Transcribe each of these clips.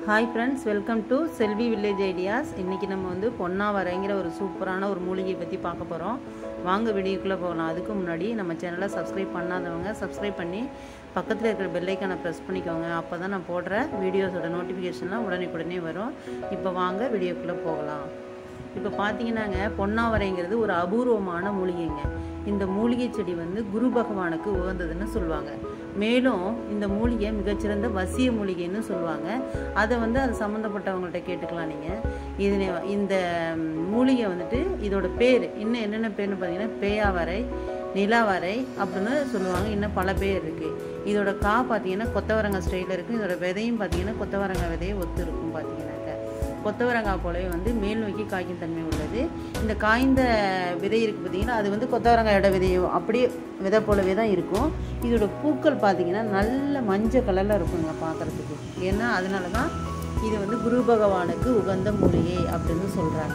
hi friends welcome to Selvi village ideas இன்றைக்கி நம்ம வந்து பொன்னாவரைங்கிற ஒரு சூப்பரான ஒரு மூலிகையை பற்றி பார்க்க போகிறோம் வாங்க வீடியோக்குள்ளே போகலாம் அதுக்கு முன்னாடி நம்ம சேனலை சப்ஸ்கிரைப் பண்ணாதவங்க சப்ஸ்கிரைப் பண்ணி பக்கத்தில் இருக்கிற பெல்லைக்கான ப்ரெஸ் பண்ணிக்கோங்க அப்போ தான் நான் போடுற வீடியோஸோட நோட்டிஃபிகேஷன்லாம் உடனே வரும் இப்போ வாங்க வீடியோக்குள்ளே போகலாம் இப்போ பார்த்தீங்கன்னாங்க பொன்னாவரைங்கிறது ஒரு அபூர்வமான மூலிகைங்க இந்த மூலிகை செடி வந்து குரு பகவானுக்கு உகந்ததுன்னு சொல்லுவாங்க மேலும் இந்த மூலிகை மிகச்சிறந்த வசிய மூலிகைன்னு சொல்லுவாங்க அதை வந்து அது சம்மந்தப்பட்டவங்கள்ட்ட கேட்டுக்கலாம் நீங்கள் இது இந்த மூலிகை வந்துட்டு இதோட பேர் இன்னும் என்னென்ன பேர்னு பார்த்தீங்கன்னா பேயாவரை நிலாவரை அப்படின்னு சொல்லுவாங்க இன்னும் பல பேர் இருக்குது இதோட கா பார்த்தீங்கன்னா கொத்தவரங்காய் ஸ்டைலில் இருக்குது இதோட விதையும் பார்த்தீங்கன்னா கொத்தவரங்காய் விதையை ஒத்து இருக்கும் பார்த்தீங்கன்னாக்க கொத்தவரங்காய் போலவே வந்து மேல் நோக்கி காய்க்கும் தன்மை உள்ளது இந்த காய்ந்த விதை இருக்குது பார்த்தீங்கன்னா அது வந்து கொத்தவரங்காயோட விதையோ அப்படியே விதை போலவே தான் இருக்கும் இதோட பூக்கள் பார்த்தீங்கன்னா நல்ல மஞ்சள் கலரில் இருக்குங்க பார்க்குறதுக்கு ஏன்னா அதனால தான் இது வந்து குரு பகவானுக்கு உகந்த மூலிகை அப்படின்னு சொல்கிறாங்க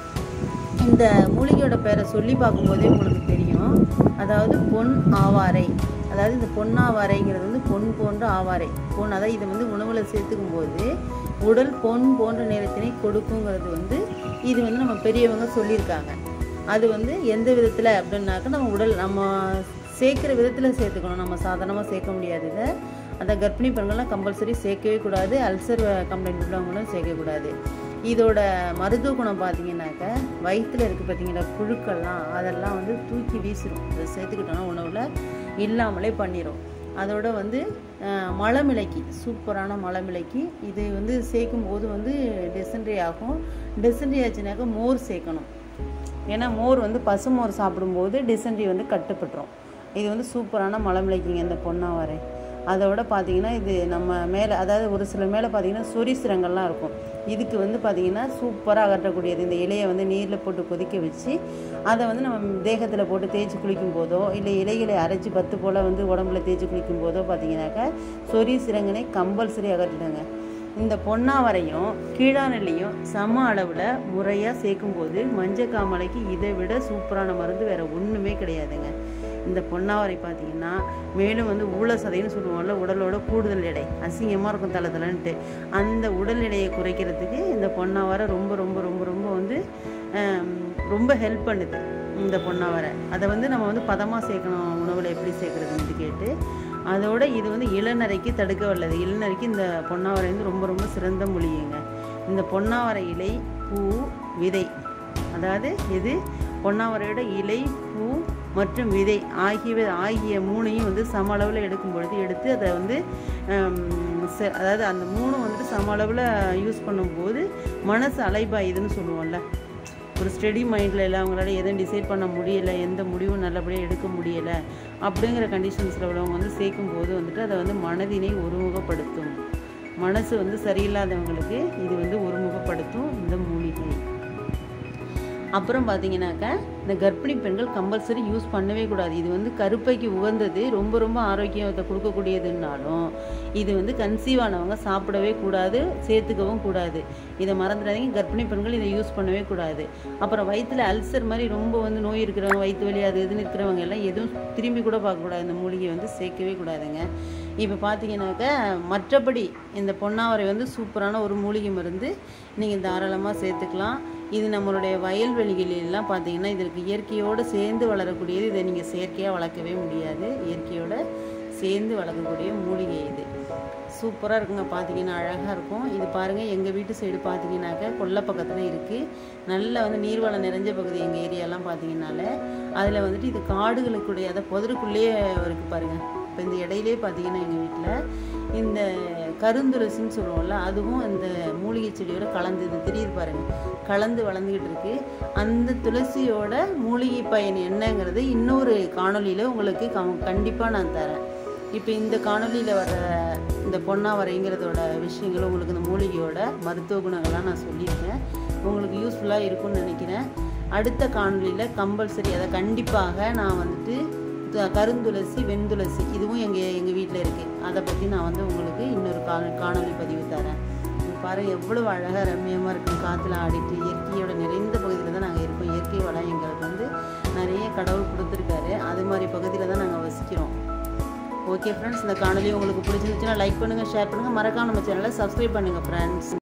இந்த மூலிகையோட பேரை சொல்லி பார்க்கும்போதே உங்களுக்கு தெரியும் அதாவது பொன் ஆவாரை அதாவது இந்த பொன்னாவாரைங்கிறது வந்து பொன் போன்ற ஆவாரை பொன் அதாவது இதை வந்து உணவில் சேர்த்துக்கும் போது உடல் பொன் போன்ற நிறத்தினை கொடுக்குங்கிறது வந்து இது வந்து நம்ம பெரியவங்க சொல்லியிருக்காங்க அது வந்து எந்த விதத்தில் அப்படின்னாக்க நம்ம உடல் நம்ம சேர்க்குற விதத்தில் சேர்த்துக்கணும் நம்ம சாதாரணமாக சேர்க்க முடியாது இதை அந்த கர்ப்பிணி பெண்கள்லாம் கம்பல்சரி சேர்க்கவே கூடாது அல்சர் கம்ப்ளைண்ட் உள்ளவங்களும் சேர்க்கக்கூடாது இதோட மருத்துவ குணம் பார்த்தீங்கன்னாக்க வயிற்றில் இருக்குது பார்த்தீங்கன்னா புழுக்கள்லாம் அதெல்லாம் வந்து தூக்கி வீசிடும் அதை சேர்த்துக்கிட்டோன்னா உணவில் இல்லாமலே பண்ணிடும் அதோட வந்து மலமிளக்கி சூப்பரான மலமிளக்கி இது வந்து சேர்க்கும் போது வந்து டெசன்ட்ரி ஆகும் டெசன்ட்ரி ஆச்சுனாக்கா மோர் சேர்க்கணும் ஏன்னா மோர் வந்து பசுமோர் சாப்பிடும்போது டிசென்ட்ரி வந்து கட்டுப்பட்டுரும் இது வந்து சூப்பரான மலமிளக்கிங்க இந்த பொன்னாவரை அதோட பார்த்தீங்கன்னா இது நம்ம மேலே அதாவது ஒரு சில மேலே பார்த்தீங்கன்னா சொறி சிரங்கள்லாம் இருக்கும் இதுக்கு வந்து பார்த்திங்கன்னா சூப்பராக அகற்றக்கூடியது இந்த இலையை வந்து நீரில் போட்டு கொதிக்க வச்சு அதை வந்து நம்ம தேகத்தில் போட்டு தேய்ச்சி குளிக்கும் போதோ இல்லை இலைகளை அரைச்சி பத்து போல் வந்து உடம்புல தேய்ச்சி குளிக்கும் போதோ பார்த்தீங்கன்னாக்கா சொறி சிரங்கனை கம்பல்சரி அகற்றிடுங்க இந்த பொன்னாவரையும் கீழாநெல்லியும் சம அளவில் முறையாக சேர்க்கும்போது மஞ்சள் காமலைக்கு இதை விட சூப்பரான மருந்து வேறு ஒன்றுமே கிடையாதுங்க இந்த பொன்னாவரை பார்த்தீங்கன்னா மேலும் வந்து ஊழ சதைன்னு சொல்லுவோம்ல உடலோட கூடுதல் எடை அசிங்கமாக இருக்கும் தலை தலைன்ட்டு அந்த உடல் எடையை குறைக்கிறதுக்கு இந்த பொன்னாவரை ரொம்ப ரொம்ப ரொம்ப ரொம்ப வந்து ரொம்ப ஹெல்ப் பண்ணுது இந்த பொன்னாவரை அதை வந்து நம்ம வந்து பதமாக சேர்க்கணும் உணவில் எப்படி சேர்க்குறதுன்னு கேட்டு அதோட இது வந்து இளநரைக்கு தடுக்க வல்லது இளநரைக்கு இந்த பொன்னாவரை வந்து ரொம்ப ரொம்ப சிறந்த மொழியுங்க இந்த பொன்னாவரை இலை பூ விதை அதாவது இது பொன்னாவரையோட இலை பூ மற்றும் விதை ஆகியவை ஆகிய மூணையும் வந்து சம அளவில் எடுக்கும் பொழுது எடுத்து அதை வந்து அதாவது அந்த மூணும் வந்துட்டு சம அளவில் யூஸ் பண்ணும்போது மனசு அலைபாயுதுன்னு சொல்லுவோம்ல ஒரு ஸ்டெடி மைண்டில் இல்லை அவங்களால எதுவும் டிசைட் பண்ண முடியலை எந்த முடிவும் நல்லபடியாக எடுக்க முடியலை அப்படிங்கிற கண்டிஷன்ஸில் உள்ளவங்க வந்து சேர்க்கும் போது வந்துட்டு அதை வந்து மனதினை ஒருமுகப்படுத்தும் மனசு வந்து சரியில்லாதவங்களுக்கு இது வந்து ஒருமுகப்படுத்தும் இந்த மூலிகை அப்புறம் பார்த்தீங்கன்னாக்கா இந்த கர்ப்பிணி பெண்கள் கம்பல்சரி யூஸ் பண்ணவே கூடாது இது வந்து கருப்பைக்கு உகந்தது ரொம்ப ரொம்ப ஆரோக்கியத்தை கொடுக்கக்கூடியதுன்னாலும் இது வந்து கன்சீவ் ஆனவங்க சாப்பிடவே கூடாது சேர்த்துக்கவும் கூடாது இதை மறந்துடாதீங்க கர்ப்பிணி பெண்கள் இதை யூஸ் பண்ணவே கூடாது அப்புறம் வயிற்றில் அல்சர் மாதிரி ரொம்ப வந்து நோய் இருக்கிறவங்க வயிற்று வலி அது இதுன்னு இருக்கிறவங்க எல்லாம் எதுவும் திரும்பி கூட பார்க்கக்கூடாது இந்த மூலிகையை வந்து சேர்க்கவே கூடாதுங்க இப்போ பார்த்தீங்கன்னாக்கா மற்றபடி இந்த பொன்னாவரை வந்து சூப்பரான ஒரு மூலிகை மருந்து நீங்கள் தாராளமாக சேர்த்துக்கலாம் இது நம்மளுடைய வயல்வெளிகளெல்லாம் பார்த்தீங்கன்னா இதற்கு இயற்கையோடு சேர்ந்து வளரக்கூடியது இதை நீங்கள் செயற்கையாக வளர்க்கவே முடியாது இயற்கையோடு சேர்ந்து வளர்க்கக்கூடிய மூலிகை இது சூப்பராக இருக்குங்க பார்த்தீங்கன்னா அழகாக இருக்கும் இது பாருங்கள் எங்கள் வீட்டு சைடு பார்த்தீங்கன்னாக்கா கொல்லை பக்கத்தில் இருக்குது நல்ல வந்து நீர்வளம் நிறைஞ்ச பகுதி எங்கள் ஏரியாலாம் பார்த்தீங்கன்னால அதில் வந்துட்டு இது காடுகளுக்குடைய அதை புதருக்குள்ளேயே இருக்குது பாருங்கள் இப்போ இந்த இடையிலே பார்த்தீங்கன்னா எங்கள் வீட்டில் இந்த கருந்துளசின்னு சொல்லுவோம்ல அதுவும் இந்த மூலிகை செடியோட கலந்து இது தெரியுது பாருங்கள் கலந்து வளர்ந்துக்கிட்டு இருக்கு அந்த துளசியோட மூலிகை பயன் என்னங்கிறது இன்னொரு காணொலியில் உங்களுக்கு கண்டிப்பாக நான் தரேன் இப்போ இந்த காணொலியில் வர இந்த பொன்னாவரைங்கிறதோட விஷயங்கள் உங்களுக்கு இந்த மூலிகையோட மருத்துவ குணங்கள்லாம் நான் சொல்லியிருக்கேன் உங்களுக்கு யூஸ்ஃபுல்லாக இருக்கும்னு நினைக்கிறேன் அடுத்த காணொலியில் கம்பல்சரி அதை கண்டிப்பாக நான் வந்துட்டு கருந்துளசி வெண்துளசி இதுவும் எங்கள் எங்கள் வீட்டில் இருக்குது அதை பற்றி நான் வந்து உங்களுக்கு இன்னொரு கா காணொலி பதிவு தரேன் பாருங்கள் எவ்வளோ அழகாக ரம்மியமாக இருக்கும் காற்றுல ஆடிட்டு இயற்கையோட நிறைந்த பகுதியில் தான் நாங்கள் இருக்கோம் இயற்கை வளம் எங்களுக்கு வந்து நிறைய கடவுள் கொடுத்துருக்காரு அது மாதிரி பகுதியில் தான் நாங்கள் வசிக்கிறோம் ஓகே ஃப்ரெண்ட்ஸ் இந்த காணொலி உங்களுக்கு பிடிச்சிருந்துச்சுன்னா லைக் பண்ணுங்கள் ஷேர் பண்ணுங்கள் மறக்காம நம்ம சேனலை சப்ஸ்கிரைப் பண்ணுங்கள் ஃப்ரெண்ட்ஸ்